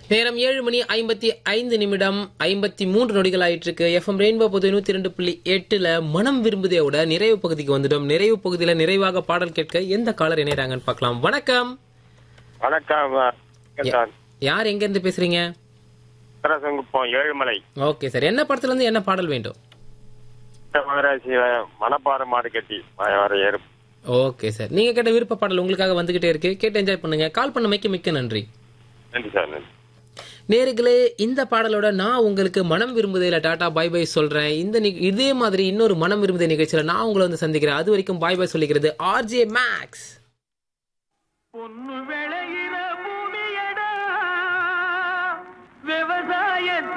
நேரம் ஏழு மணி ஐம்பத்தி ஐந்து நிமிடம் ஐம்பத்தி மூன்று நொடிகள் ஆயிட்டு இருக்கு எஃப்எம் ரெயின்போ பொது நூத்தி ரெண்டு புள்ளி எட்டுல மனம் விரும்புதையோட நிறைவு பகுதிக்கு வந்துட்டோம் நிறைவு பகுதியில நிறைவாக பாடல் கேட்க எந்த காலர் இணையறாங்கன்னு பார்க்கலாம் வணக்கம் வணக்கம் சார் யார் எங்க இருந்து பேசுறீங்க சரசங்குப்பம் ஏழுமலை ஓகே சார் என்ன படத்துல இருந்து என்ன பாடல் வேண்டும் மகராசி மணப்பாறை மாடு கட்டி வர ஏறு ஓகே சார் நீங்க கேட்ட விருப்ப பாடல் உங்களுக்காக வந்துகிட்டே இருக்கு கேட்டு என்ஜாய் பண்ணுங்க கால் பண்ண மிக்க மிக்க நன்றி நன்றி சார் நன்றி நேர்களே இந்த பாடலோட நான் உங்களுக்கு மனம் விரும்புதையில டாடா பாய் பாய் சொல்றேன் இந்த நி- இதே மாதிரி இன்னொரு மனம் விரும்புதை நிகழ்ச்சியில நான் உங்களை வந்து சந்திக்கிறேன் அது வரைக்கும் பாய் பாய் சொல்லிக்கிறது ஆர்ஜே மேக்ஸ் பொண்ணு விளையிற பூமியடா விவசாயத்தை